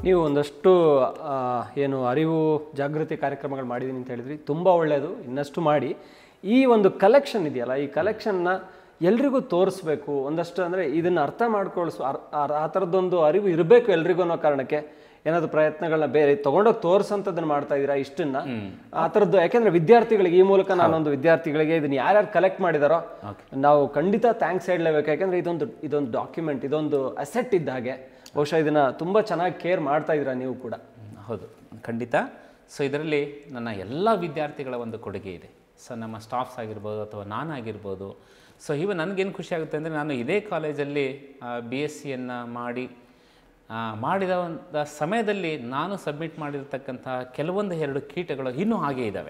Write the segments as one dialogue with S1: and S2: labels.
S1: ನೀವು ಒಂದಷ್ಟು ಆ, ಏನು ಅರಿವು ಜಾಗೃತಿ ಕಾರ್ಯಕ್ರಮಗಳು ಮಾಡಿದ್ದೀನಿ ಅಂತ ಹೇಳಿದ್ರಿ ತುಂಬ ಒಳ್ಳೆಯದು ಇನ್ನಷ್ಟು ಮಾಡಿ ಈ ಒಂದು ಕಲೆಕ್ಷನ್ ಇದೆಯಲ್ಲ ಈ ಕಲೆಕ್ಷನ್ನ ಎಲ್ರಿಗೂ ತೋರಿಸ್ಬೇಕು ಒಂದಷ್ಟು ಅಂದರೆ ಇದನ್ನು ಅರ್ಥ ಮಾಡ್ಕೊಳ್ಸ್ ಅರ್- ಅರ್- ಆ ಥರದ್ದೊಂದು ಅರಿವು ಇರಬೇಕು ಎಲ್ರಿಗೂ ಅನ್ನೋ ಕಾರಣಕ್ಕೆ ಏನಾದರೂ ಪ್ರಯತ್ನಗಳನ್ನ ಬೇರೆ ತೊಗೊಂಡೋಗಿ ತೋರ್ಸಂಥದ್ದನ್ನ ಮಾಡ್ತಾ ಇದ್ದೀರಾ ಇಷ್ಟನ್ನ ಆ ಥರದ್ದು ಯಾಕೆಂದ್ರೆ ವಿದ್ಯಾರ್ಥಿಗಳಿಗೆ ಈ ಮೂಲಕ ನಾನೊಂದು ವಿದ್ಯಾರ್ಥಿಗಳಿಗೆ ಇದನ್ನ ಯಾರ್ಯಾರು ಕಲೆಕ್ಟ್ ಮಾಡಿದಾರೋ ನಾವು ಖಂಡಿತ ಥ್ಯಾಂಕ್ಸ್ ಹೇಳಲೇಬೇಕು ಯಾಕೆಂದ್ರೆ ಇದೊಂದು ಇದೊಂದು ಡಾಕ್ಯುಮೆಂಟ್ ಇದೊಂದು ಅಸೆಟ್ ಇದ್ದ ಹಾಗೆ ಬಹುಶಃ ಇದನ್ನ ತುಂಬಾ ಚೆನ್ನಾಗಿ ಕೇರ್ ಮಾಡ್ತಾ ಇದ್ದೀರಾ ನೀವು ಕೂಡ
S2: ಹೌದು ಖಂಡಿತ ಸೊ ಇದರಲ್ಲಿ ನನ್ನ ಎಲ್ಲ ವಿದ್ಯಾರ್ಥಿಗಳ ಒಂದು ಕೊಡುಗೆ ಇದೆ ಸೊ ನಮ್ಮ ಸ್ಟಾಫ್ಸ್ ಆಗಿರ್ಬೋದು ಅಥವಾ ನಾನಾಗಿರ್ಬೋದು ಸೊ ಇವನ್ ನನಗೇನು ಖುಷಿ ಆಗುತ್ತೆ ಅಂದರೆ ನಾನು ಇದೇ ಕಾಲೇಜಲ್ಲಿ ಬಿ ಎಸ್ ಸಿಯನ್ನು ಮಾಡಿ ಆ, ಮಾಡಿದ ಒಂದು ಸಮಯದಲ್ಲಿ ನಾನು ಸಬ್ಮಿಟ್ ಮಾಡಿರ್ತಕ್ಕಂಥ ಕೆಲವೊಂದು ಎರಡು ಕೀಟಗಳು ಇನ್ನೂ ಹಾಗೆ ಇದ್ದಾವೆ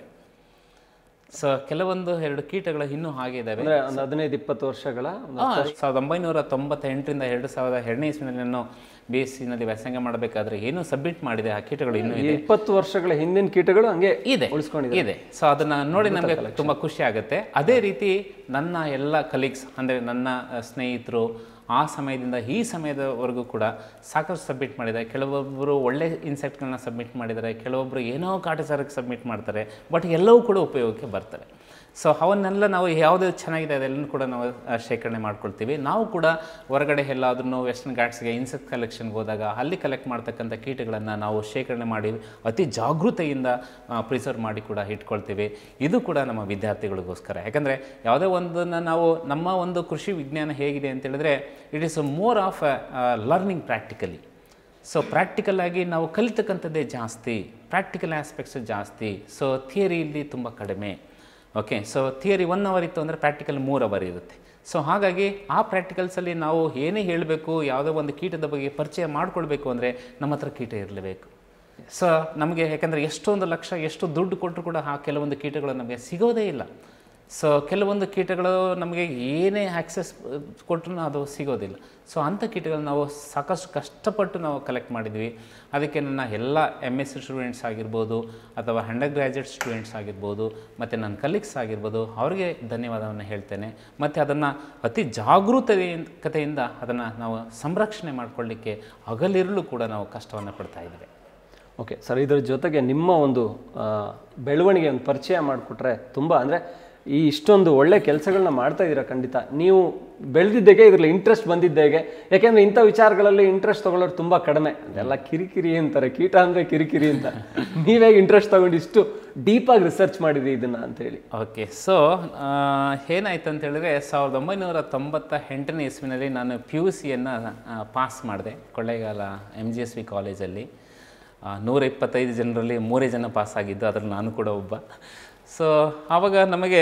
S2: ಸೊ ಕೆಲವೊಂದು ಎರಡು ಕೀಟಗಳು ಇನ್ನೂ ಹಾಗೆ ಇದ್ದಾವೆ
S1: ಅಂದ್ರೆ ಒಂದು ಹದಿನೈದು ಇಪ್ಪತ್ತು ವರ್ಷಗಳ ಒಂದು-
S2: ಆ, ಸಾವಿರದ ಒಂಬೈನೂರ ತೊಂಬತ್ತೆಂಟರಿಂದ ಎರಡು ಸಾವಿರದ ಎರಡನೇ ಇಸ್ವಿನಲ್ಲಿ ನಾನು ಬಿ ಎಸ್ ಸಿನಲ್ಲಿ ವ್ಯಾಸಂಗ ಮಾಡಬೇಕಾದ್ರೆ ಏನು ಸಬ್ಮಿಟ್ ಮಾಡಿದೆ ಆ ಕೀಟಗಳು ಇನ್ನೂ
S1: ಈ ಇಪ್ಪತ್ತು ವರ್ಷಗಳ ಹಿಂದಿನ ಕೀಟಗಳು ಹಂಗೆ
S2: ಇದೆ
S1: ಉಳಿಸ್ಕೊಂಡಿದೆ
S2: ಇದೆ ಸೊ ಅದನ್ನ ನೋಡಿ ನಮಗೆ ತುಂಬಾ ಖುಷಿ ಆಗುತ್ತೆ ಅದೇ ರೀತಿ ನನ್ನ ಎಲ್ಲ ಕಲೀಗ್ಸ್ ಅಂದ್ರೆ ನನ್ನ ಅಹ್, ಸ್ನೇಹಿತರು ಆ ಸಮಯದಿಂದ ಈ ಸಮಯದವರೆಗೂ ಕೂಡ ಸಾಕಷ್ಟು ಸಬ್ಮಿಟ್ ಮಾಡಿದ್ದಾರೆ ಕೆಲವೊಬ್ಬರು ಒಳ್ಳೆ ಇನ್ಸೆಕ್ಟ್ಗಳನ್ನ ಸಬ್ಮಿಟ್ ಮಾಡಿದ್ದಾರೆ ಕೆಲವೊಬ್ಬರು ಏನೋ ಕಾಟಚಾರಕ್ಕೆ ಸಬ್ಮಿಟ್ ಮಾಡ್ತಾರೆ ಬಟ್ ಎಲ್ಲವೂ ಕೂಡ ಉಪಯೋಗಕ್ಕೆ ಬರ್ತಾರೆ ಸೊ ಅವನ್ನೆಲ್ಲ ನಾವು ಯಾವುದು ಚೆನ್ನಾಗಿದೆ ಅದೆಲ್ಲನೂ ಕೂಡ ನಾವು ಆ, ಶೇಖರಣೆ ಮಾಡ್ಕೊಳ್ತೀವಿ ನಾವು ಕೂಡ ಹೊರಗಡೆ ಎಲ್ಲಾದ್ರೂ ವೆಸ್ಟರ್ನ್ ಘಾಟ್ಸ್ಗೆ ಇನ್ಸೆಕ್ಟ್ ಕಲೆಕ್ಷನ್ಗೆ ಹೋದಾಗ ಅಲ್ಲಿ ಕಲೆಕ್ಟ್ ಮಾಡ್ತಕ್ಕಂಥ ಕೀಟಗಳನ್ನು ನಾವು ಶೇಖರಣೆ ಮಾಡಿ ಅತಿ ಜಾಗೃತೆಯಿಂದ ಪ್ರಿಸರ್ವ್ ಮಾಡಿ ಕೂಡ ಇಟ್ಕೊಳ್ತೀವಿ ಇದು ಕೂಡ ನಮ್ಮ ವಿದ್ಯಾರ್ಥಿಗಳಿಗೋಸ್ಕರ ಯಾಕಂದರೆ ಯಾವುದೇ ಒಂದನ್ನು ನಾವು ನಮ್ಮ ಒಂದು ಕೃಷಿ ವಿಜ್ಞಾನ ಹೇಗಿದೆ ಅಂತ ಹೇಳಿದ್ರೆ it is more of learning practically so practical ಆಗಿ ನಾವು ಕಲಿತಕ್ಕಂಥದ್ದೇ ಜಾಸ್ತಿ ಪ್ರಾಕ್ಟಿಕಲ್ ಆಸ್ಪೆಕ್ಟ್ಸ್ ಜಾಸ್ತಿ ಸೊ ಥಿಯರಿ ಇಲ್ಲಿ ತುಂಬ ಕಡಿಮೆ okay so theory one hour ಇತ್ತು ಅಂದರೆ ಪ್ರಾಕ್ಟಿಕಲ್ ಮೂರು ಅವರ್ ಇರುತ್ತೆ ಸೊ ಹಾಗಾಗಿ ಆ ಪ್ರಾಕ್ಟಿಕಲ್ಸಲ್ಲಿ ನಾವು ಏನೇ ಹೇಳಬೇಕು ಯಾವುದೋ ಒಂದು ಕೀಟದ ಬಗ್ಗೆ ಪರಿಚಯ ಮಾಡ್ಕೊಳ್ಬೇಕು ಅಂದರೆ ನಮ್ಮ ಹತ್ರ ಕೀಟ ಇರಲೇಬೇಕು ಸೊ ನಮಗೆ ಯಾಕಂದರೆ ಎಷ್ಟೊಂದು ಲಕ್ಷ ಎಷ್ಟು ದುಡ್ಡು ಕೊಟ್ಟರು ಕೂಡ ಆ ಕೆಲವೊಂದು ಕೀಟಗಳು ನಮಗೆ ಸಿಗೋದೇ ಇಲ್ಲ ಸೊ ಕೆಲವೊಂದು ಕೀಟಗಳು ನಮಗೆ ಏನೇ ಆಕ್ಸೆಸ್ ಕೊಟ್ಟರು ಅದು ಸಿಗೋದಿಲ್ಲ ಸೊ ಅಂಥ ಕೀಟಗಳು ನಾವು ಸಾಕಷ್ಟು ಕಷ್ಟಪಟ್ಟು ನಾವು ಕಲೆಕ್ಟ್ ಮಾಡಿದ್ವಿ ಅದಕ್ಕೆ ನನ್ನ ಎಲ್ಲ ಎಮ್ ಎಸ್ ಸಿ ಸ್ಟೂಡೆಂಟ್ಸ್ ಆಗಿರ್ಬೋದು ಅಥವಾ ಅಂಡರ್ ಗ್ರ್ಯಾಜುಯೇಟ್ ಸ್ಟೂಡೆಂಟ್ಸ್ ಆಗಿರ್ಬೋದು ಮತ್ತು ನನ್ನ ಕಲೀಗ್ಸ್ ಆಗಿರ್ಬೋದು ಅವರಿಗೆ ಧನ್ಯವಾದವನ್ನು ಹೇಳ್ತೇನೆ ಮತ್ತು ಅದನ್ನು ಅತಿ ಜಾಗೃತತೆಯಿಂದ ಅದನ್ನು ನಾವು ಸಂರಕ್ಷಣೆ ಮಾಡಿಕೊಳ್ಳಿಕ್ಕೆ ಹಗಲಿರುಳು ಕೂಡ ನಾವು ಕಷ್ಟವನ್ನು ಪಡ್ತಾ ಇದ್ದೇವೆ
S1: ಓಕೆ ಸರ್ ಇದ್ರ ಜೊತೆಗೆ ನಿಮ್ಮ ಒಂದು ಆ, ಬೆಳವಣಿಗೆ ಒಂದು ಪರಿಚಯ ಮಾಡಿಕೊಟ್ರೆ ತುಂಬ ಅಂದರೆ ಈ ಇಷ್ಟೊಂದು ಒಳ್ಳೆ ಕೆಲಸಗಳನ್ನ ಮಾಡ್ತಾ ಇದ್ದೀರಾ ಖಂಡಿತ ನೀವು ಬೆಳೆದಿದ್ದೇಗೆ ಇದ್ರಲ್ಲಿ ಇಂಟ್ರೆಸ್ಟ್ ಬಂದಿದ್ದೇಗೆ ಯಾಕೆಂದ್ರೆ ಇಂಥ ವಿಚಾರಗಳಲ್ಲಿ ಇಂಟ್ರೆಸ್ಟ್ ತಗೊಳ್ಳೋರು ತುಂಬ ಕಡಿಮೆ ಅದೆಲ್ಲ ಕಿರಿಕಿರಿ ಅಂತಾರೆ ಕೀಟ ಅಂದರೆ ಕಿರಿಕಿರಿ ಅಂತ ನೀವೇ ಇಂಟ್ರೆಸ್ಟ್ ತಗೊಂಡು ಇಷ್ಟು ಡೀಪಾಗಿ ರಿಸರ್ಚ್ ಮಾಡಿದ್ರಿ ಇದನ್ನ ಅಂತೇಳಿ
S2: ಓಕೆ ಸೊ ಏನಾಯ್ತು ಅಂತ ಹೇಳಿದ್ರೆ ಸಾವಿರದ ಒಂಬೈನೂರ ತೊಂಬತ್ತ ಎಂಟನೇ ಇಸ್ವಿನಲ್ಲಿ ನಾನು ಪಿ ಯು ಸಿಯನ್ನು ಪಾಸ್ ಮಾಡಿದೆ Kollegal M G S V ಕಾಲೇಜಲ್ಲಿ ಆ, ನೂರ ಇಪ್ಪತ್ತೈದು ಜನರಲ್ಲಿ ಮೂರೇ ಜನ ಪಾಸ್ ಆಗಿದ್ದು ಅದರಲ್ಲಿ ನಾನು ಕೂಡ ಒಬ್ಬ ಸೊ ಆವಾಗ ನಮಗೆ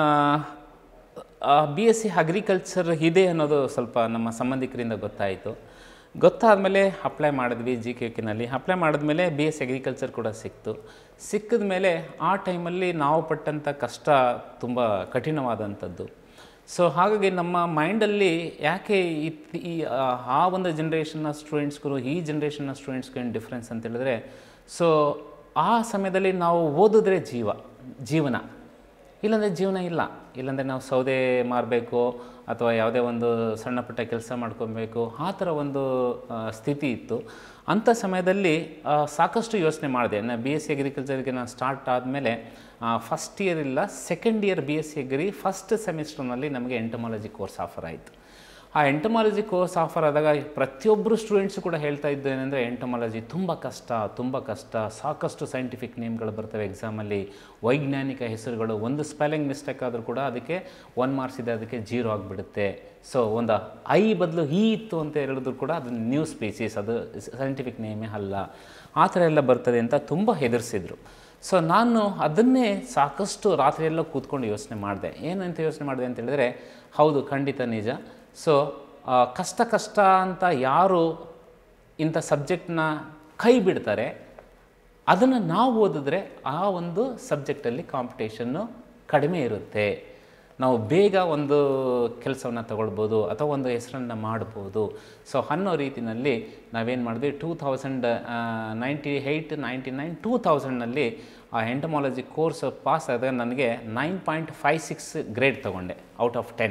S2: ಬಿ ಎಸ್ ಸಿ ಅಗ್ರಿಕಲ್ಚರ್ ಇದೆ ಅನ್ನೋದು ಸ್ವಲ್ಪ ನಮ್ಮ ಸಂಬಂಧಿಕರಿಂದ ಗೊತ್ತಾಯಿತು ಗೊತ್ತಾದಮೇಲೆ ಅಪ್ಲೈ ಮಾಡಿದ್ವಿ ಜಿ ಕೆ ಕಿನಲ್ಲಿ ಅಪ್ಲೈ ಮಾಡಿದ್ಮೇಲೆ ಬಿ ಎಸ್ ಅಗ್ರಿಕಲ್ಚರ್ ಕೂಡ ಸಿಕ್ತು ಸಿಕ್ಕಿದ ಮೇಲೆ ಆ ಟೈಮಲ್ಲಿ ನಾವು ಪಟ್ಟಂಥ ಕಷ್ಟ ತುಂಬ ಕಠಿಣವಾದಂಥದ್ದು ಸೊ ಹಾಗಾಗಿ ನಮ್ಮ ಮೈಂಡಲ್ಲಿ ಯಾಕೆ ಇತ್ ಈ ಆ, ಆ ಒಂದು ಜನ್ರೇಷನ್ನ ಸ್ಟೂಡೆಂಟ್ಸ್ಗೂ ಈ ಜನ್ರೇಷನ್ನ ಸ್ಟೂಡೆಂಟ್ಸ್ಗೂ ಏನು ಡಿಫ್ರೆನ್ಸ್ ಅಂತ ಹೇಳಿದ್ರೆ ಸೊ ಆ ಸಮಯದಲ್ಲಿ ನಾವು ಓದಿದ್ರೆ ಜೀವ ಜೀವನ ಇಲ್ಲಾಂದರೆ ಜೀವನ ಇಲ್ಲ ಇಲ್ಲಾಂದರೆ ನಾವು ಸೌದೆ ಮಾರಬೇಕು ಅಥವಾ ಯಾವುದೇ ಒಂದು ಸಣ್ಣ ಪುಟ್ಟ ಕೆಲಸ ಮಾಡ್ಕೊಬೇಕು ಆ ಥರ ಒಂದು ಆ, ಸ್ಥಿತಿ ಇತ್ತು ಅಂಥ ಸಮಯದಲ್ಲಿ ಆ, ಸಾಕಷ್ಟು ಯೋಚನೆ ಮಾಡಿದೆ ನಾನು ಬಿ ಎಸ್ ಸಿ ಅಗ್ರಿಕಲ್ಚರ್ಗೆ ನಾನು ಸ್ಟಾರ್ಟ್ ಆದಮೇಲೆ ಫಸ್ಟ್ ಇಯರ್ ಇಲ್ಲ second year B S C agri first ಸೆಮಿಸ್ಟರ್ನಲ್ಲಿ ನಮಗೆ ಎಂಟಮಾಲಜಿ ಕೋರ್ಸ್ ಆಫರ್ ಆಯಿತು ಆ ಎಂಟಮಾಲಜಿ ಕೋರ್ಸ್ ಆಫರ್ ಆದಾಗ ಪ್ರತಿಯೊಬ್ಬರು ಸ್ಟೂಡೆಂಟ್ಸು ಕೂಡ ಹೇಳ್ತಾ ಇದ್ದು ಏನಂದರೆ ಎಂಟಮಾಲಜಿ ತುಂಬ ಕಷ್ಟ ತುಂಬ ಕಷ್ಟ ಸಾಕಷ್ಟು ಸೈಂಟಿಫಿಕ್ ನೇಮ್ಗಳು ಬರ್ತವೆ ಎಕ್ಸಾಮಲ್ಲಿ ವೈಜ್ಞಾನಿಕ ಹೆಸರುಗಳು ಒಂದು ಸ್ಪೆಲ್ಲಿಂಗ್ ಮಿಸ್ಟೇಕ್ ಆದರೂ ಕೂಡ ಅದಕ್ಕೆ ಒನ್ ಮಾರ್ಕ್ಸ್ ಇದೆ ಅದಕ್ಕೆ ಜೀರೋ ಆಗಿಬಿಡುತ್ತೆ ಸೊ ಒಂದು ಐ ಬದಲು ಈ ಇತ್ತು ಅಂತ ಹೇಳಿದ್ರು ಕೂಡ ಅದು ನ್ಯೂ ಸ್ಪೀಸೀಸ್ ಅದು ಸೈಂಟಿಫಿಕ್ ನೇಮೇ ಅಲ್ಲ ಆ ಥರ ಎಲ್ಲ ಬರ್ತದೆ ಅಂತ ತುಂಬ ಹೆದರ್ಸಿದ್ರು ಸೊ ನಾನು ಅದನ್ನೇ ಸಾಕಷ್ಟು ರಾತ್ರಿ ಎಲ್ಲ ಕೂತ್ಕೊಂಡು ಯೋಚನೆ ಮಾಡಿದೆ ಏನಂತ ಯೋಚನೆ ಮಾಡಿದೆ ಅಂತ ಹೇಳಿದ್ರೆ ಹೌದು ಖಂಡಿತ ನಿಜ ಸೊ ಕಷ್ಟ ಕಷ್ಟ ಅಂತ ಯಾರು ಇಂಥ ಸಬ್ಜೆಕ್ಟ್ನ ಕೈ ಬಿಡ್ತಾರೆ ಅದನ್ನು ನಾವು ಓದಿದ್ರೆ ಆ ಒಂದು ಸಬ್ಜೆಕ್ಟಲ್ಲಿ ಕಾಂಪಿಟೇಷನ್ನು ಕಡಿಮೆ ಇರುತ್ತೆ ನಾವು ಬೇಗ ಒಂದು ಕೆಲಸವನ್ನು ತಗೊಳ್ಬೋದು ಅಥವಾ ಒಂದು ಹೆಸರನ್ನು ಮಾಡ್ಬೋದು ಸೊ ಅನ್ನೋ ರೀತಿಯಲ್ಲಿ ನಾವೇನು ಮಾಡಿದ್ವಿ two thousand ninety eight ninety nine two ತೌಸಂಡ್ನಲ್ಲಿ ಆ ಎಂಟಮಾಲಜಿ ಕೋರ್ಸ್ ಪಾಸ್ ಆದಾಗ ನನಗೆ nine point five six grade ತೊಗೊಂಡೆ ಔಟ್ ಆಫ್ ಟೆನ್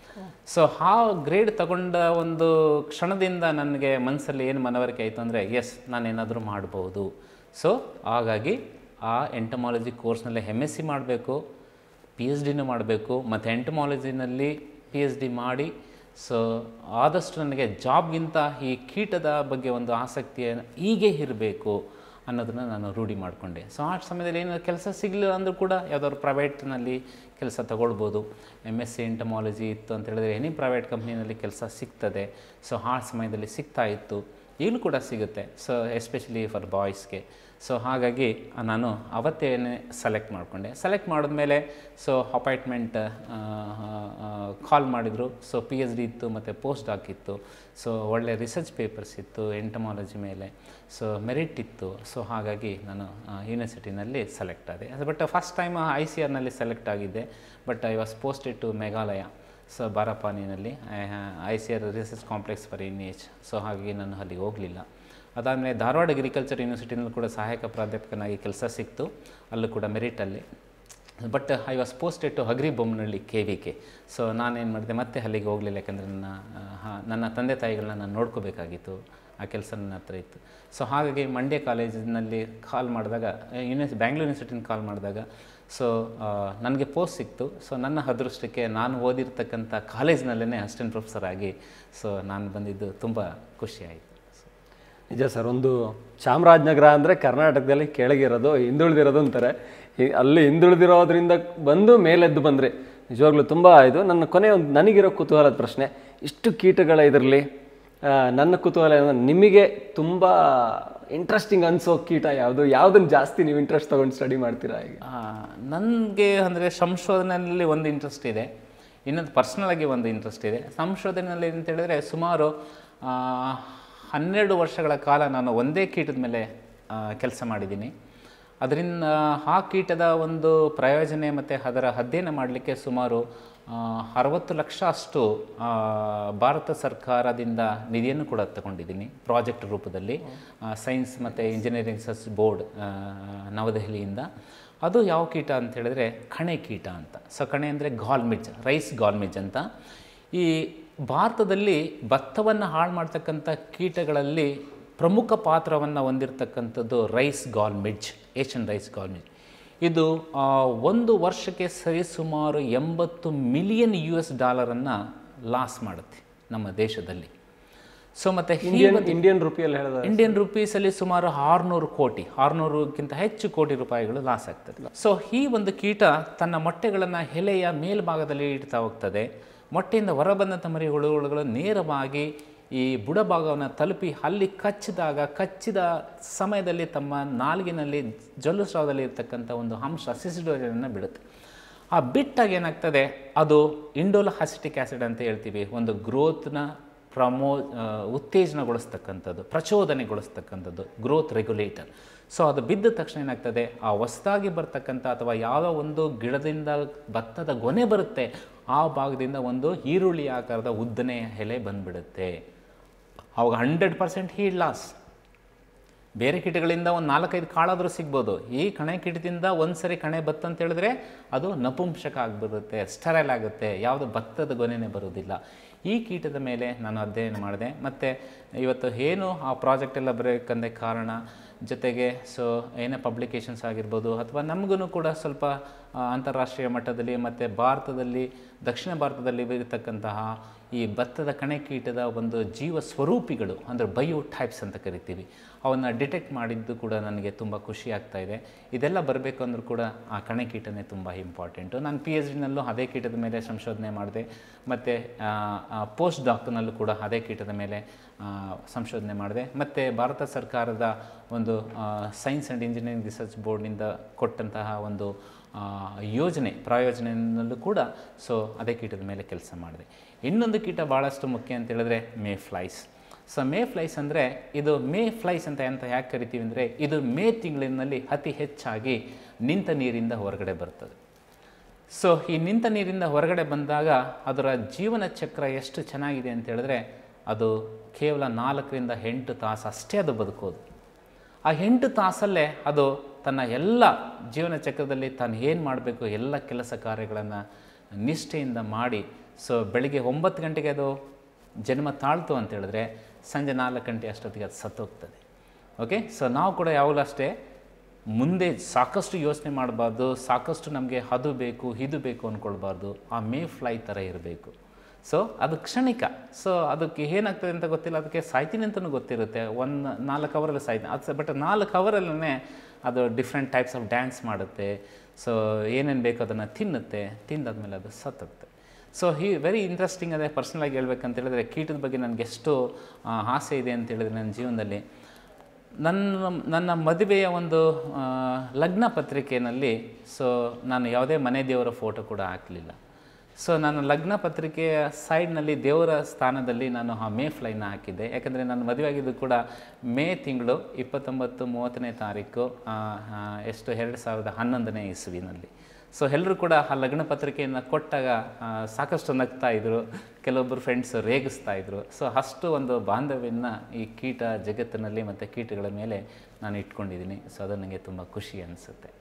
S2: ಸೊ ಆ ಗ್ರೇಡ್ ತಗೊಂಡ ಒಂದು ಕ್ಷಣದಿಂದ ನನಗೆ ಮನಸ್ಸಲ್ಲಿ ಏನು ಮನವರಿಕೆ ಆಯಿತು ಅಂದರೆ ಎಸ್ ನಾನೇನಾದರೂ ಮಾಡ್ಬೋದು ಸೊ ಹಾಗಾಗಿ ಆ ಎಂಟಮಾಲಜಿ ಕೋರ್ಸ್ನಲ್ಲೇ ಎಮ್ ಎಸ್ ಸಿ ಮಾಡಬೇಕು ಪಿ ಎಚ್ ಡಿನೂ ಮಾಡಬೇಕು ಮತ್ತು ಎಂಟಮಾಲಜಿನಲ್ಲಿ ಪಿ ಎಚ್ ಡಿ ಮಾಡಿ ಸೊ ಆದಷ್ಟು ನನಗೆ ಜಾಬ್ಗಿಂತ ಈ ಕೀಟದ ಬಗ್ಗೆ ಒಂದು ಆಸಕ್ತಿಯನ್ನು ಹೀಗೆ ಇರಬೇಕು ಅನ್ನೋದನ್ನು ನಾನು ರೂಢಿ ಮಾಡಿಕೊಂಡೆ ಸೊ ಆ ಸಮಯದಲ್ಲಿ ಏನು ಕೆಲಸ ಸಿಗಲಿಲ್ಲ ಅಂದರೂ ಕೂಡ ಯಾವುದಾದ್ರು ಪ್ರೈವೇಟ್ನಲ್ಲಿ ಕೆಲಸ ತಗೊಳ್ಬೋದು ಎಮ್ ಎಸ್ ಸಿ ಎಂಟಮಾಲಜಿ ಇತ್ತು ಅಂತ ಹೇಳಿದ್ರೆ ಎನಿ ಪ್ರೈವೇಟ್ ಕಂಪ್ನಿನಲ್ಲಿ ಕೆಲಸ ಸಿಗ್ತದೆ ಸೊ ಆ ಸಮಯದಲ್ಲಿ ಸಿಗ್ತಾ ಇತ್ತು ಈಗಲೂ ಕೂಡ ಸಿಗುತ್ತೆ ಸೊ ಎಸ್ಪೆಷಲಿ ಫಾರ್ ಬಾಯ್ಸ್ಗೆ ಸೊ ಹಾಗಾಗಿ ನಾನು ಅವತ್ತೇನೆ ಸೆಲೆಕ್ಟ್ ಮಾಡಿಕೊಂಡೆ ಸೆಲೆಕ್ಟ್ ಮಾಡಿದ್ಮೇಲೆ ಸೊ ಅಪಾಯಿಂಟ್ಮೆಂಟ್ ಕಾಲ್ ಮಾಡಿದರು ಸೊ ಪಿ ಎಚ್ ಡಿ ಇತ್ತು ಮತ್ತು ಪೋಸ್ಟ್ ಡಾಕ್ ಇತ್ತು ಸೊ ಒಳ್ಳೆ ರಿಸರ್ಚ್ ಪೇಪರ್ಸ್ ಇತ್ತು ಎಂಟಮಾಲಜಿ ಮೇಲೆ ಸೊ ಮೆರಿಟ್ ಇತ್ತು ಸೊ ಹಾಗಾಗಿ ನಾನು ಯೂನಿವರ್ಸಿಟಿನಲ್ಲಿ ಸೆಲೆಕ್ಟ್ ಆದೆ but first time I C ಆರ್ನಲ್ಲಿ ಸೆಲೆಕ್ಟ್ ಆಗಿದ್ದೆ but I was posted to Meghalaya so ಬಾರಪಾನಿನಲ್ಲಿ I C R research complex for N E H so ಹಾಗಾಗಿ ನಾನು ಅಲ್ಲಿಗೆ ಹೋಗಲಿಲ್ಲ ಅದಾದಮೇಲೆ ಧಾರವಾಡ ಅಗ್ರಿಕಲ್ಚರ್ ಯೂನಿವರ್ಸಿಟಿನಲ್ಲಿ ಕೂಡ ಸಹಾಯಕ ಪ್ರಾಧ್ಯಾಪಕನಾಗಿ ಕೆಲಸ ಸಿಕ್ತು ಅಲ್ಲೂ ಕೂಡ ಮೆರಿಟಲ್ಲಿ but I was posted to Hagari Bommanahalli K V K so ನಾನೇನು ಮಾಡಿದೆ ಮತ್ತೆ ಅಲ್ಲಿಗೆ ಹೋಗಲಿಲ್ಲ ಯಾಕಂದರೆ ನನ್ನ ಆ, ಹಾ- ನನ್ನ ತಂದೆ ತಾಯಿಗಳನ್ನ ನಾನು ನೋಡ್ಕೋಬೇಕಾಗಿತ್ತು ಆ ಕೆಲಸ ನನ್ನ ಹತ್ರ ಇತ್ತು ಸೊ ಹಾಗಾಗಿ ಮಂಡ್ಯ ಕಾಲೇಜಿನಲ್ಲಿ ಕಾಲ್ ಮಾಡಿದಾಗ ಯೂನಿವರ್ಸಿ ಬ್ಯಾಂಗ್ಳೂರ್ ಯೂನಿವರ್ಸಿಟಿನ ಕಾಲ್ ಮಾಡಿದಾಗ ಸೊ ನನಗೆ ಪೋಸ್ಟ್ ಸಿಕ್ತು ಸೊ ನನ್ನ ಅದೃಷ್ಟಕ್ಕೆ ನಾನು ಓದಿರ್ತಕ್ಕಂಥ ಕಾಲೇಜ್ನಲ್ಲೇ ಅಸಿಸ್ಟೆಂಟ್ ಪ್ರೊಫೆಸರ್ ಆಗಿ ಸೊ ನಾನು ಬಂದಿದ್ದು ತುಂಬ ಖುಷಿಯಾಯಿತು
S1: ನಿಜ ಸರ್ ಒಂದು ಚಾಮರಾಜನಗರ ಅಂದರೆ ಕರ್ನಾಟಕದಲ್ಲಿ ಕೆಳಗಿರೋದು ಹಿಂದುಳಿದಿರೋದು ಅಂತಾರೆ ಹಿ- ಅಲ್ಲಿ ಹಿಂದುಳಿದಿರೋದ್ರಿಂದ ಬಂದು ಮೇಲೆದ್ದು ಬಂದರೆ ನಿಜವಾಗ್ಲೂ ತುಂಬ ಇದು ನನ್ನ ಕೊನೆ ಒಂದು ನನಗಿರೋ ಕುತೂಹಲದ ಪ್ರಶ್ನೆ ಇಷ್ಟು ಕೀಟಗಳ ಇದರಲ್ಲಿ ನನ್ನ ಕುತೂಹಲ ಏನಂದ್ರೆ ನಿಮಗೆ ತುಂಬ ಇಂಟ್ರೆಸ್ಟಿಂಗ್ ಅನಿಸೋ ಕೀಟ ಯಾವುದು ಯಾವುದನ್ನು ಜಾಸ್ತಿ ನೀವು ಇಂಟ್ರೆಸ್ಟ್ ತೊಗೊಂಡು ಸ್ಟಡಿ ಮಾಡ್ತೀರಾ ಈಗ
S2: ನನಗೆ ಅಂದರೆ ಸಂಶೋಧನೆಯಲ್ಲಿ ಒಂದು ಇಂಟ್ರೆಸ್ಟ್ ಇದೆ ಇನ್ನೊಂದು ಪರ್ಸ್ನಲಾಗಿ ಒಂದು ಇಂಟ್ರೆಸ್ಟ್ ಇದೆ ಸಂಶೋಧನೆಯಲ್ಲಿ ಅಂತ ಹೇಳಿದ್ರೆ ಸುಮಾರು ಆ, ಹನ್ನೆರಡು ವರ್ಷಗಳ ಕಾಲ ನಾನು ಒಂದೇ ಕೀಟದ ಮೇಲೆ ಕೆಲಸ ಮಾಡಿದ್ದೀನಿ ಅದರಿಂದ ಆ ಕೀಟದ ಒಂದು ಪ್ರಯೋಜನೆ ಮತ್ತು ಅದರ ಅಧ್ಯಯನ ಮಾಡಲಿಕ್ಕೆ ಸುಮಾರು ಆ, ಅರವತ್ತು ಲಕ್ಷ ಅಷ್ಟು ಆ, ಭಾರತ ಸರ್ಕಾರದಿಂದ ನಿಧಿಯನ್ನು ಕೂಡ ತಗೊಂಡಿದ್ದೀನಿ ಪ್ರಾಜೆಕ್ಟ್ ರೂಪದಲ್ಲಿ ಸೈನ್ಸ್ ಮತ್ತು ಇಂಜಿನಿಯರಿಂಗ್ ರಿಸರ್ಚ್ ಬೋರ್ಡ್ ಆ, ನವದೆಹಲಿಯಿಂದ ಅದು ಯಾವ ಕೀಟ ಅಂತ ಹೇಳಿದ್ರೆ ಕಣೆ ಕೀಟ ಅಂತ ಸೊ ಕಣೆ ಅಂದರೆ ಗಾಲ್ಮಿಜ್ ರೈಸ್ ಗಾಲ್ಮಿಜ್ ಅಂತ ಈ ಭಾರತದಲ್ಲಿ ಭತ್ತವನ್ನು ಹಾಳು ಮಾಡ್ತಕ್ಕಂಥ ಕೀಟಗಳಲ್ಲಿ ಪ್ರಮುಖ ಪಾತ್ರವನ್ನು ಹೊಂದಿರತಕ್ಕಂಥದ್ದು rice gall midge Asian rice gall midge ಇದು ಆ, ಒಂದು ವರ್ಷಕ್ಕೆ ಸರಿಸುಮಾರು ಎಂಬತ್ತು ಮಿಲಿಯನ್ ಯು ಎಸ್ ಡಾಲರನ್ನು ಲಾಸ್ ಮಾಡುತ್ತೆ ನಮ್ಮ ದೇಶದಲ್ಲಿ ಸೊ ಮತ್ತು
S1: ಇಂಡಿಯನ್ ಇಂಡಿಯನ್ ರುಪಿಯಲ್ಲಿ ಹೇಳಿದ್ರೆ
S2: ಇಂಡಿಯನ್ ರುಪೀಸಲ್ಲಿ ಸುಮಾರು ಆರುನೂರು ಕೋಟಿ ಆರುನೂರಕ್ಕಿಂತ ಹೆಚ್ಚು ಕೋಟಿ ರೂಪಾಯಿಗಳು ಲಾಸ್ ಆಗ್ತದೆ ಸೊ ಈ ಒಂದು ಕೀಟ ತನ್ನ ಮೊಟ್ಟೆಗಳನ್ನು ಎಲೆಯ ಮೇಲ್ಭಾಗದಲ್ಲಿ ಇಡ್ತಾ ಹೋಗ್ತದೆ ಮೊಟ್ಟೆಯಿಂದ ಹೊರಬಂದಂಥ ಮರಿ ಹುಳುಗಳು ನೇರವಾಗಿ ಈ ಬುಡಭಾಗವನ್ನು ತಲುಪಿ ಅಲ್ಲಿ ಕಚ್ಚಿದಾಗ ಕಚ್ಚಿದ ಸಮಯದಲ್ಲಿ ತಮ್ಮ ನಾಲ್ಗಿನಲ್ಲಿ ಜೊಲ್ಲು ಸ್ರಾವದಲ್ಲಿ ಇರ್ತಕ್ಕಂಥ ಒಂದು ಅಂಶ ಸಿಸಿಡೋಜನನ್ನು ಬಿಡುತ್ತೆ ಆ ಬಿಟ್ಟಾಗ ಏನಾಗ್ತದೆ ಅದು ಇಂಡೋಲ್ ಅಸಿಟಿಕ್ ಆ್ಯಸಿಡ್ ಅಂತ ಹೇಳ್ತೀವಿ ಒಂದು ಗ್ರೋತ್ನ ಪ್ರಮೋ ಆ, ಉತ್ತೇಜನಗೊಳಿಸ್ತಕ್ಕಂಥದ್ದು ಪ್ರಚೋದನೆಗೊಳಿಸ್ತಕ್ಕಂಥದ್ದು ಗ್ರೋತ್ ರೆಗ್ಯುಲೇಟರ್ ಸೊ ಅದು ಬಿದ್ದ ತಕ್ಷಣ ಏನಾಗ್ತದೆ ಆ ಹೊಸದಾಗಿ ಬರ್ತಕ್ಕಂಥ ಅಥವಾ ಯಾವ ಒಂದು ಗಿಡದಿಂದ ಭತ್ತದ ಗೊನೆ ಬರುತ್ತೆ ಆ ಭಾಗದಿಂದ ಒಂದು ಈರುಳ್ಳಿ ಆಕಾರದ ಉದ್ದನೆಯ ಎಲೆ ಬಂದ್ಬಿಡುತ್ತೆ ಅವಾಗ ಹಂಡ್ರೆಡ್ ಪರ್ಸೆಂಟ್ ಹೀಡ್ ಲಾಸ್ ಬೇರೆ ಕೀಟಗಳಿಂದ ಒಂದು ನಾಲ್ಕೈದು ಕಾಳಾದರೂ ಸಿಗ್ಬೋದು ಈ ಕಣೆ ಕೀಟದಿಂದ ಒಂದು ಸರಿ ಕಣೆ ಬತ್ತು ಅಂತ ಹೇಳಿದ್ರೆ ಅದು ನಪುಂಸಕ ಆಗಿಬಿಡುತ್ತೆ ಸ್ಟರಲ್ ಆಗುತ್ತೆ ಯಾವುದು ಭತ್ತದ ಗೊನೆನೇ ಬರೋದಿಲ್ಲ ಈ ಕೀಟದ ಮೇಲೆ ನಾನು ಅಧ್ಯಯನ ಮಾಡಿದೆ ಮತ್ತು ಇವತ್ತು ಏನು ಆ ಪ್ರಾಜೆಕ್ಟ್ ಎಲ್ಲ ಬರೋಕ್ಕಂದೆ ಕಾರಣ ಜೊತೆಗೆ ಸೊ ಏನೇ ಪಬ್ಲಿಕೇಶನ್ಸ್ ಆಗಿರ್ಬೋದು ಅಥವಾ ನಮಗೂ ಕೂಡ ಸ್ವಲ್ಪ ಆ, ಅಂತಾರಾಷ್ಟ್ರೀಯ ಮಟ್ಟದಲ್ಲಿ ಮತ್ತು ಭಾರತದಲ್ಲಿ ದಕ್ಷಿಣ ಭಾರತದಲ್ಲಿ ಇರತಕ್ಕಂತಹ ಈ ಭತ್ತದ ಕಣೆ ಕೀಟದ ಒಂದು ಜೀವ ಸ್ವರೂಪಿಗಳು ಅಂದರೆ ಬಯೋ ಟೈಪ್ಸ್ ಅಂತ ಕರಿತೀವಿ ಅವನ್ನು ಡಿಟೆಕ್ಟ್ ಮಾಡಿದ್ದು ಕೂಡ ನನಗೆ ತುಂಬ ಖುಷಿ ಆಗ್ತಾ ಇದೆ ಇದೆಲ್ಲ ಬರಬೇಕು ಅಂದರೂ ಕೂಡ ಆ ಕಣೆ ಕೀಟನೇ ತುಂಬ ಇಂಪಾರ್ಟೆಂಟು ನಾನು ಪಿ ಎಚ್ ಡಿನಲ್ಲೂ ಅದೇ ಕೀಟದ ಮೇಲೆ ಸಂಶೋಧನೆ ಮಾಡಿದೆ ಮತ್ತು ಪೋಸ್ಟ್ ಡಾಕ್ಟರ್ನಲ್ಲೂ ಕೂಡ ಅದೇ ಕೀಟದ ಮೇಲೆ ಆ, ಸಂಶೋಧನೆ ಮಾಡಿದೆ ಮತ್ತು ಭಾರತ ಸರ್ಕಾರದ ಒಂದು ಸೈನ್ಸ್ ಆ್ಯಂಡ್ ಇಂಜಿನಿಯರಿಂಗ್ ರಿಸರ್ಚ್ ಬೋರ್ಡ್ನಿಂದ ಕೊಟ್ಟಂತಹ ಒಂದು ಆ, ಯೋಜನೆ ಪ್ರಾಯೋಜನೆಯಲ್ಲೂ ಕೂಡ ಸೊ ಅದೇ ಕೀಟದ ಮೇಲೆ ಕೆಲಸ ಮಾಡಿದೆ ಇನ್ನೊಂದು ಕೀಟ ಭಾಳಷ್ಟು ಮುಖ್ಯ ಅಂತ ಹೇಳಿದ್ರೆ may flies so may flies ಅಂದರೆ ಇದು ಮೇ ಫ್ಲೈಸ್ ಅಂತ ಅಂತ ಯಾಕೆ ಕರಿತೀವಿ ಅಂದರೆ ಇದು ಮೇ ತಿಂಗಳಿನಲ್ಲಿ ಅತಿ ಹೆಚ್ಚಾಗಿ ನಿಂತ ನೀರಿಂದ ಹೊರಗಡೆ ಬರ್ತದೆ ಸೊ ಈ ನಿಂತ ನೀರಿಂದ ಹೊರಗಡೆ ಬಂದಾಗ ಅದರ ಜೀವನ ಚಕ್ರ ಎಷ್ಟು ಚೆನ್ನಾಗಿದೆ ಅಂತ ಹೇಳಿದ್ರೆ ಅದು ಕೇವಲ ನಾಲ್ಕರಿಂದ ಎಂಟು ತಾಸು ಅಷ್ಟೇ ಅದು ಬದುಕೋದು ಆ ಎಂಟು ತಾಸಲ್ಲೇ ಅದು ತನ್ನ ಎಲ್ಲ ಜೀವನ ಚಕ್ರದಲ್ಲಿ ತಾನು ಏನು ಮಾಡಬೇಕು ಎಲ್ಲ ಕೆಲಸ ಕಾರ್ಯಗಳನ್ನು ನಿಷ್ಠೆಯಿಂದ ಮಾಡಿ ಸೊ ಬೆಳಿಗ್ಗೆ ಒಂಬತ್ತು ಗಂಟೆಗೆ ಅದು ಜನ್ಮ ತಾಳ್ತು ಅಂತ ಹೇಳಿದ್ರೆ ಸಂಜೆ ನಾಲ್ಕು ಗಂಟೆ ಅಷ್ಟೊತ್ತಿಗೆ ಅದು ಸತ್ತೋಗ್ತದೆ ಓಕೆ ಸೊ ನಾವು ಕೂಡ ಯಾವಾಗಲೂ ಅಷ್ಟೇ ಮುಂದೆ ಸಾಕಷ್ಟು ಯೋಚನೆ ಮಾಡಬಾರ್ದು ಸಾಕಷ್ಟು ನಮಗೆ ಅದು ಬೇಕು ಇದು ಬೇಕು ಅಂದ್ಕೊಳ್ಬಾರ್ದು ಆ ಮೇ ಫ್ಲೈ ಥರ ಇರಬೇಕು ಸೊ ಅದು ಕ್ಷಣಿಕ ಸೊ ಅದಕ್ಕೆ ಏನಾಗ್ತದೆ ಅಂತ ಗೊತ್ತಿಲ್ಲ ಅದಕ್ಕೆ ಸಾಯ್ತೀನಿ ಅಂತಲೂ ಗೊತ್ತಿರುತ್ತೆ ಒಂದು ನಾಲ್ಕು ಅವರಲ್ಲಿ ಸಾಯ್ತೀನಿ ಅದು ಬಟ್ ನಾಲ್ಕು ಅವರಲ್ಲೇ ಅದು ಡಿಫ್ರೆಂಟ್ ಟೈಪ್ಸ್ ಆಫ್ ಡ್ಯಾನ್ಸ್ ಮಾಡುತ್ತೆ ಸೊ ಏನೇನು ಬೇಕೋ ಅದನ್ನು ತಿನ್ನುತ್ತೆ ತಿಂದಾದ್ಮೇಲೆ ಅದು ಸತ್ತುತ್ತೆ ಸೊ ಹಿ ವೆರಿ ಇಂಟ್ರೆಸ್ಟಿಂಗ್ ಅದೇ ಪರ್ಸ್ನಲಾಗಿ ಹೇಳ್ಬೇಕಂತ ಹೇಳಿದ್ರೆ ಕೀಟದ ಬಗ್ಗೆ ನನಗೆ ಎಷ್ಟು ಆ, ಆಸೆ ಇದೆ ಅಂತ ಹೇಳಿದ್ರೆ ನನ್ನ ಜೀವನದಲ್ಲಿ ನನ್ನ ನನ್ನ ಮದುವೆಯ ಒಂದು ಆ, ಲಗ್ನ ಪತ್ರಿಕೆಯಲ್ಲಿ ಸೊ ನಾನು ಯಾವುದೇ ಮನೆ ದೇವರ ಫೋಟೋ ಕೂಡ ಹಾಕಲಿಲ್ಲ ಸೊ ನಾನು ಲಗ್ನ ಪತ್ರಿಕೆಯ ಸೈಡ್ನಲ್ಲಿ ದೇವರ ಸ್ಥಾನದಲ್ಲಿ ನಾನು ಆ ಮೇ ಫ್ಲೈನ ಹಾಕಿದ್ದೆ ಯಾಕಂದರೆ ನಾನು ಮದುವೆ ಆಗಿದ್ದು ಕೂಡ ಮೇ ತಿಂಗಳು ಇಪ್ಪತ್ತೊಂಬತ್ತು ಮೂವತ್ತನೇ ತಾರೀಕು ಆ, ಆ, ಎಷ್ಟು ಎರಡು ಸಾವಿರದ ಹನ್ನೊಂದನೇ ಇಸ್ವಿನಲ್ಲಿ ಸೊ ಎಲ್ಲರೂ ಕೂಡ ಆ ಲಗ್ನ ಪತ್ರಿಕೆಯನ್ನು ಕೊಟ್ಟಾಗ ಆ, ಸಾಕಷ್ಟು ನಗ್ತಾ ಇದ್ರು ಕೆಲವೊಬ್ಬರು ಫ್ರೆಂಡ್ಸ್ ರೇಗಿಸ್ತಾ ಇದ್ರು ಸೊ ಅಷ್ಟು ಒಂದು ಬಾಂಧವ್ಯನ ಈ ಕೀಟ ಜಗತ್ತಿನಲ್ಲಿ ಮತ್ತು ಕೀಟಗಳ ಮೇಲೆ ನಾನು ಇಟ್ಕೊಂಡಿದ್ದೀನಿ ಸೊ ಅದು ನನಗೆ ತುಂಬ ಖುಷಿ ಅನಿಸುತ್ತೆ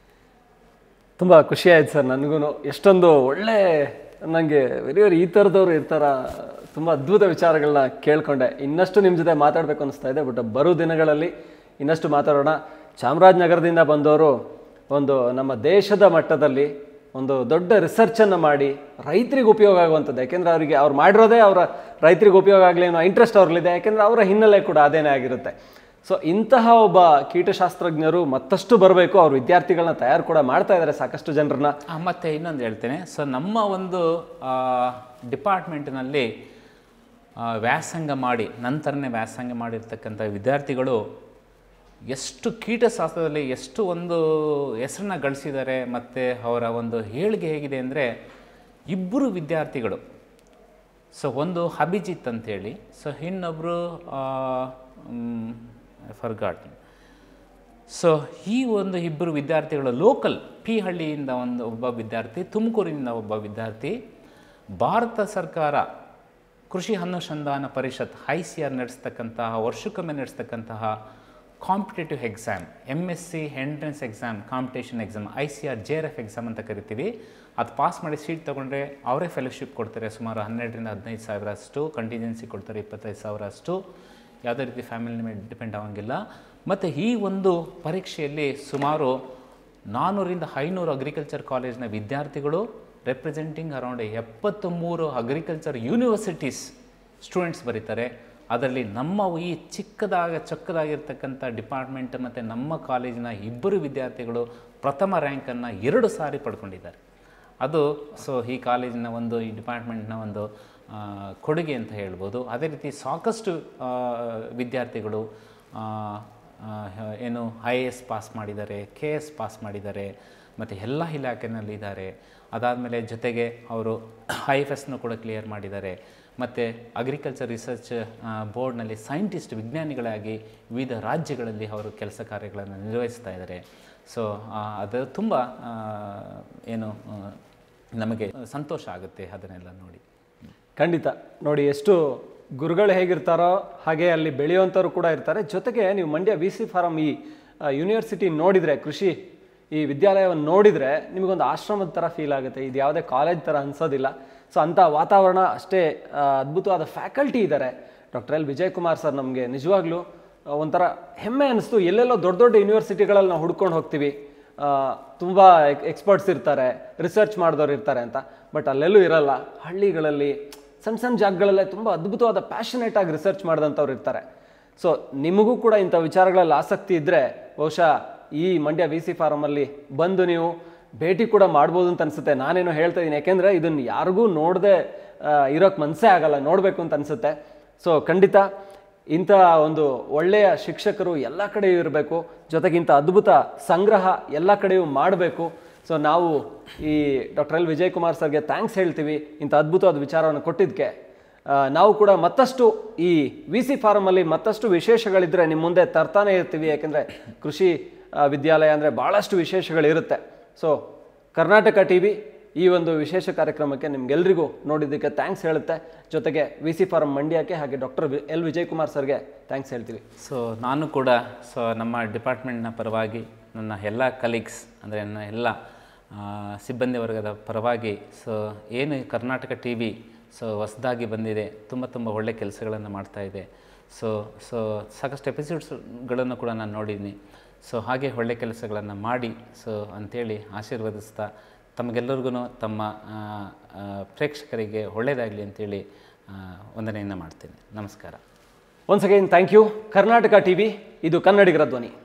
S1: ತುಂಬ ಖುಷಿ ಆಯ್ತು ಸರ್ ನನಗೂ ಎಷ್ಟೊಂದು ಒಳ್ಳೆ ನನಗೆ ವೆರಿ ವೆರಿ ಈ ಥರದವ್ರು ಇರ್ತಾರ ತುಂಬ ಅದ್ಭುತ ವಿಚಾರಗಳನ್ನ ಕೇಳ್ಕೊಂಡೆ ಇನ್ನಷ್ಟು ನಿಮ್ಮ ಜೊತೆ ಮಾತಾಡಬೇಕು ಅನಿಸ್ತಾ ಇದೆ ಬಟ್ ಬರೋ ದಿನಗಳಲ್ಲಿ ಇನ್ನಷ್ಟು ಮಾತಾಡೋಣ ಚಾಮರಾಜನಗರದಿಂದ ಬಂದವರು ಒಂದು ನಮ್ಮ ದೇಶದ ಮಟ್ಟದಲ್ಲಿ ಒಂದು ದೊಡ್ಡ ರಿಸರ್ಚನ್ನು ಮಾಡಿ ರೈತರಿಗೆ ಉಪಯೋಗ ಆಗುವಂಥದ್ದು ಯಾಕೆಂದರೆ ಅವರಿಗೆ ಅವ್ರು ಮಾಡಿರೋದೇ ಅವರ ರೈತರಿಗೆ ಉಪಯೋಗ ಆಗಲಿ ಅನ್ನೋ ಇಂಟ್ರೆಸ್ಟ್ ಅವ್ರಲ್ಲಿದೆ ಯಾಕೆಂದರೆ ಅವರ ಹಿನ್ನೆಲೆ ಕೂಡ ಅದೇನೇ ಆಗಿರುತ್ತೆ ಸೊ ಇಂತಹ ಒಬ್ಬ ಕೀಟಶಾಸ್ತ್ರಜ್ಞರು ಮತ್ತಷ್ಟು ಬರಬೇಕು ಅವ್ರ ವಿದ್ಯಾರ್ಥಿಗಳನ್ನ ತಯಾರು ಕೂಡ ಮಾಡ್ತಾ ಇದ್ದಾರೆ ಸಾಕಷ್ಟು ಜನರನ್ನ
S2: ಆ, ಮತ್ತೆ ಇನ್ನೊಂದು ಹೇಳ್ತೇನೆ ಸೊ ನಮ್ಮ ಒಂದು ಡಿಪಾರ್ಟ್ಮೆಂಟ್ನಲ್ಲಿ ವ್ಯಾಸಂಗ ಮಾಡಿ ನಂತರನೇ ವ್ಯಾಸಂಗ ಮಾಡಿರ್ತಕ್ಕಂಥ ವಿದ್ಯಾರ್ಥಿಗಳು ಎಷ್ಟು ಕೀಟಶಾಸ್ತ್ರದಲ್ಲಿ ಎಷ್ಟು ಒಂದು ಹೆಸರನ್ನ ಗಳಿಸಿದ್ದಾರೆ ಮತ್ತು ಅವರ ಒಂದು ಏಳಿಗೆ ಹೇಗಿದೆ ಅಂದರೆ ಇಬ್ಬರು ವಿದ್ಯಾರ್ಥಿಗಳು ಸೊ ಒಂದು ಅಭಿಜಿತ್ ಅಂತೇಳಿ ಸೊ ಇನ್ನೊಬ್ಬರು ಫರ್ಗಾಟ್ ಸೊ ಈ ಒಂದು ಇಬ್ಬರು ವಿದ್ಯಾರ್ಥಿಗಳು ಲೋಕಲ್ ಪಿ ಹಳ್ಳಿಯಿಂದ ಒಂದು ಒಬ್ಬ ವಿದ್ಯಾರ್ಥಿ ತುಮಕೂರಿನಿಂದ ಒಬ್ಬ ವಿದ್ಯಾರ್ಥಿ ಭಾರತ ಸರ್ಕಾರ ಕೃಷಿ ಅನುಸಂಧಾನ ಪರಿಷತ್ ಐ ಸಿ ಆರ್ ನಡೆಸ್ತಕ್ಕಂತಹ ವರ್ಷಕ್ಕೊಮ್ಮೆ ನಡೆಸ್ತಕ್ಕಂತಹ competitive exam M S C entrance exam competition exam I C R J R F exam ಅಂತ ಕರಿತೀವಿ ಅದು ಪಾಸ್ ಮಾಡಿ ಸೀಟ್ ತೊಗೊಂಡ್ರೆ ಅವರೇ ಫೆಲೋಶಿಪ್ ಕೊಡ್ತಾರೆ ಸುಮಾರು ಹನ್ನೆರಡರಿಂದ ಹದಿನೈದು ಸಾವಿರ ಅಷ್ಟು ಕಂಟಿಜೆನ್ಸಿ ಕೊಡ್ತಾರೆ ಇಪ್ಪತ್ತೈದು ಸಾವಿರ ಅಷ್ಟು ಯಾವುದೇ ರೀತಿ ಫ್ಯಾಮಿಲಿ ಮೇಲೆ ಡಿಪೆಂಡ್ ಆಗೋಂಗಿಲ್ಲ ಮತ್ತು ಈ ಒಂದು ಪರೀಕ್ಷೆಯಲ್ಲಿ ಸುಮಾರು ನಾನ್ನೂರಿಂದ ಐನೂರು ಅಗ್ರಿಕಲ್ಚರ್ ಕಾಲೇಜ್ನ ವಿದ್ಯಾರ್ಥಿಗಳು ರೆಪ್ರೆಸೆಂಟಿಂಗ್ ಅರೌಂಡ್ ಎಪ್ಪತ್ತು ಮೂರು ಅಗ್ರಿಕಲ್ಚರ್ ಯೂನಿವರ್ಸಿಟೀಸ್ ಸ್ಟೂಡೆಂಟ್ಸ್ ಬರೀತಾರೆ ಅದರಲ್ಲಿ ನಮ್ಮ ಈ ಚಿಕ್ಕದಾಗ ಚೊಕ್ಕದಾಗಿರ್ತಕ್ಕಂಥ ಡಿಪಾರ್ಟ್ಮೆಂಟ್ ಮತ್ತು ನಮ್ಮ ಕಾಲೇಜಿನ ಇಬ್ಬರು ವಿದ್ಯಾರ್ಥಿಗಳು ಪ್ರಥಮ ರ್ಯಾಂಕನ್ನು ಎರಡು ಸಾರಿ ಪಡ್ಕೊಂಡಿದ್ದಾರೆ ಅದು ಸೊ ಈ ಕಾಲೇಜಿನ ಒಂದು ಈ ಡಿಪಾರ್ಟ್ಮೆಂಟ್ನ ಒಂದು ಆ, ಕೊಡುಗೆ ಅಂತ ಹೇಳ್ಬೋದು ಅದೇ ರೀತಿ ಸಾಕಷ್ಟು ಆ, ವಿದ್ಯಾರ್ಥಿಗಳು ಆ, ಆ, ಏನು ಐ ಎ ಎಸ್ ಪಾಸ್ ಮಾಡಿದ್ದಾರೆ ಕೆ ಎಸ್ ಪಾಸ್ ಮಾಡಿದ್ದಾರೆ ಮತ್ತು ಎಲ್ಲ ಇಲಾಖೆನಲ್ಲಿದ್ದಾರೆ ಅದಾದಮೇಲೆ ಜೊತೆಗೆ ಅವರು ಐ ಎಫ್ ಎಸ್ನು ಕೂಡ ಕ್ಲಿಯರ್ ಮಾಡಿದ್ದಾರೆ ಮತ್ತು ಅಗ್ರಿಕಲ್ಚರ್ ರಿಸರ್ಚ್ ಬೋರ್ಡ್ನಲ್ಲಿ ಸೈಂಟಿಸ್ಟ್ ವಿಜ್ಞಾನಿಗಳಾಗಿ ವಿವಿಧ ರಾಜ್ಯಗಳಲ್ಲಿ ಅವರು ಕೆಲಸ ಕಾರ್ಯಗಳನ್ನು ನಿರ್ವಹಿಸ್ತಾ ಇದ್ದಾರೆ ಸೊ ಅದು ತುಂಬ ಆ, ಏನು ಆ, ನಮಗೆ ಸಂತೋಷ ಆಗುತ್ತೆ ಅದನ್ನೆಲ್ಲ ನೋಡಿ
S1: ಖಂಡಿತ ನೋಡಿ ಎಷ್ಟು ಗುರುಗಳು ಹೇಗಿರ್ತಾರೋ ಹಾಗೆ ಅಲ್ಲಿ ಬೆಳೆಯುವಂಥವ್ರು ಕೂಡ ಇರ್ತಾರೆ ಜೊತೆಗೆ ನೀವು ಮಂಡ್ಯ ವಿ ಸಿ ಫಾರಂ ಈ ಆ, ಯೂನಿವರ್ಸಿಟಿ ನೋಡಿದರೆ ಕೃಷಿ ಈ ವಿದ್ಯಾಲಯವನ್ನು ನೋಡಿದರೆ ನಿಮಗೊಂದು ಆಶ್ರಮದ ಥರ ಫೀಲ್ ಆಗುತ್ತೆ ಇದು ಯಾವುದೇ ಕಾಲೇಜ್ ಥರ ಅನ್ಸೋದಿಲ್ಲ ಸೊ ಅಂಥ ವಾತಾವರಣ ಅಷ್ಟೇ ಆ, ಅದ್ಭುತವಾದ ಫ್ಯಾಕಲ್ಟಿ ಇದ್ದಾರೆ doctor L Vijay Kumar sir ನಮಗೆ ನಿಜವಾಗ್ಲೂ ಆ, ಒಂಥರ ಹೆಮ್ಮೆ ಅನಿಸ್ತು ಎಲ್ಲೆಲ್ಲೋ ದೊಡ್ಡ ದೊಡ್ಡ ಯೂನಿವರ್ಸಿಟಿಗಳಲ್ಲಿ ನಾವು ಹುಡ್ಕೊಂಡು ಹೋಗ್ತೀವಿ ತುಂಬ ಎಕ್ಸ್ಪರ್ಟ್ಸ್ ಇರ್ತಾರೆ ರಿಸರ್ಚ್ ಮಾಡಿದವ್ರು ಇರ್ತಾರೆ ಅಂತ ಬಟ್ ಅಲ್ಲೆಲ್ಲೂ ಇರಲ್ಲ ಹಳ್ಳಿಗಳಲ್ಲಿ ಸಣ್ಣ ಸಣ್ಣ ಜಾಗಗಳಲ್ಲೇ ತುಂಬ ಅದ್ಭುತವಾದ ಪ್ಯಾಷನೇಟ್ ಆಗಿ ರಿಸರ್ಚ್ ಮಾಡಿದಂಥವ್ರು ಇರ್ತಾರೆ ಸೊ ನಿಮಗೂ ಕೂಡ ಇಂಥ ವಿಚಾರಗಳಲ್ಲಿ ಆಸಕ್ತಿ ಇದ್ದರೆ ಬಹುಶಃ ಈ ಮಂಡ್ಯ ವಿ ಸಿ ಫಾರಮಲ್ಲಿ ಬಂದು ನೀವು ಭೇಟಿ ಕೂಡ ಮಾಡ್ಬೋದು ಅಂತ ಅನಿಸುತ್ತೆ ನಾನೇನೋ ಹೇಳ್ತಾ ಇದ್ದೀನಿ ಯಾಕೆಂದರೆ ಇದನ್ನು ಯಾರಿಗೂ ನೋಡದೆ ಇರೋಕ್ಕೆ ಮನಸ್ಸೇ ಆಗಲ್ಲ ನೋಡಬೇಕು ಅಂತ ಅನಿಸುತ್ತೆ ಸೊ ಖಂಡಿತ ಇಂಥ ಒಂದು ಒಳ್ಳೆಯ ಶಿಕ್ಷಕರು ಎಲ್ಲ ಕಡೆಯೂ ಇರಬೇಕು ಜೊತೆಗೆ ಇಂಥ ಅದ್ಭುತ ಸಂಗ್ರಹ ಎಲ್ಲ ಕಡೆಯೂ ಮಾಡಬೇಕು ಸೊ ನಾವು ಈ ಡಾಕ್ಟರ್ ಎಲ್ ವಿಜಯ್ ಕುಮಾರ್ ಸರ್ಗೆ ಥ್ಯಾಂಕ್ಸ್ ಹೇಳ್ತೀವಿ ಇಂಥ ಅದ್ಭುತವಾದ ವಿಚಾರವನ್ನು ಕೊಟ್ಟಿದ್ದಕ್ಕೆ ಆ, ನಾವು ಕೂಡ ಮತ್ತಷ್ಟು ಈ ವಿ ಸಿ ಫಾರಮಲ್ಲಿ ಮತ್ತಷ್ಟು ವಿಶೇಷಗಳಿದ್ದರೆ ನಿಮ್ಮ ಮುಂದೆ ತರ್ತಾನೆ ಇರ್ತೀವಿ ಯಾಕೆಂದರೆ ಕೃಷಿ ಆ, ವಿದ್ಯಾಲಯ ಅಂದರೆ ಭಾಳಷ್ಟು ವಿಶೇಷಗಳಿರುತ್ತೆ ಸೊ ಕರ್ನಾಟಕ ಟಿ ವಿ ಈ ಒಂದು ವಿಶೇಷ ಕಾರ್ಯಕ್ರಮಕ್ಕೆ ನಿಮ್ಗೆಲ್ರಿಗೂ ನೋಡಿದ್ದಕ್ಕೆ ಥ್ಯಾಂಕ್ಸ್ ಹೇಳುತ್ತೆ ಜೊತೆಗೆ ವಿ ಸಿ ಫಾರಂ ಮಂಡ್ಯಕ್ಕೆ ಹಾಗೆ ಡಾಕ್ಟರ್ ಎಲ್ ವಿಜಯ್ ಕುಮಾರ್ ಸರ್ಗೆ ಥ್ಯಾಂಕ್ಸ್ ಹೇಳ್ತೀವಿ
S2: ಸೊ ನಾನು ಕೂಡ ಸೊ ನಮ್ಮ ಡಿಪಾರ್ಟ್ಮೆಂಟ್ನ ಪರವಾಗಿ ನನ್ನ ಎಲ್ಲ ಕಲೀಗ್ಸ್ ಅಂದರೆ ನನ್ನ ಎಲ್ಲ ಆ, ಸಿಬ್ಬಂದಿ ವರ್ಗದ ಪರವಾಗಿ ಸೊ ಏನು ಈ ಕರ್ನಾಟಕ ಟಿ ವಿ ಸೊ ಹೊಸದಾಗಿ ಬಂದಿದೆ ತುಂಬ ತುಂಬ ಒಳ್ಳೆ ಕೆಲಸಗಳನ್ನು ಮಾಡ್ತಾ ಇದೆ ಸೊ ಸೊ ಸಾಕಷ್ಟು ಎಪಿಸೋಡ್ಸ್ಗಳನ್ನು ಕೂಡ ನಾನು ನೋಡಿದ್ದೀನಿ ಸೊ ಹಾಗೆ ಒಳ್ಳೆ ಕೆಲಸಗಳನ್ನು ಮಾಡಿ ಸೊ ಅಂಥೇಳಿ ಆಶೀರ್ವದಿಸ್ತಾ ತಮಗೆಲ್ಲರಿಗೂ ತಮ್ಮ ಆ, ಆ, ಪ್ರೇಕ್ಷಕರಿಗೆ ಒಳ್ಳೆಯದಾಗಲಿ ಅಂತೇಳಿ ಆ, ವಂದನೆಯನ್ನು ಮಾಡ್ತೀನಿ ನಮಸ್ಕಾರ
S1: once again thank you Karnataka TV ಇದು ಕನ್ನಡಿಗರ ಧ್ವನಿ